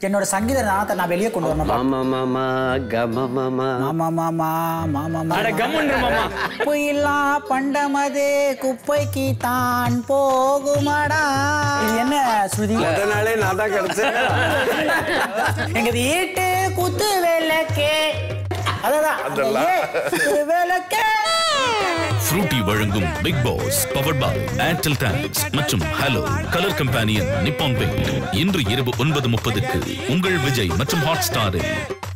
என்னோட சங்கீத நாணத்தை நான் வெளியே கொண்டு வரணும் மாமா மாமா கம மாமா மாமா மாமா மாமா அட கம்முன்ற மாமா குப்பையில்லா பண்டமது குப்பைக்கு தான் போகுமடா இது என்ன ஸ்ருதி முத நாளே நான் தான் கிடைச்சேன் எங்க வீட்டு குத்து விளக்கே அதான் விளக்கே ஃப்ரூட்டி வழங்கும் Bigg Boss powered by Airtel thanks மற்றும் hello colour companion Nippon Paint இன்று இரவு ஒன்பது முப்பதுக்கு உங்கள் விஜய் மற்றும் ஹாட் ஸ்டாரில்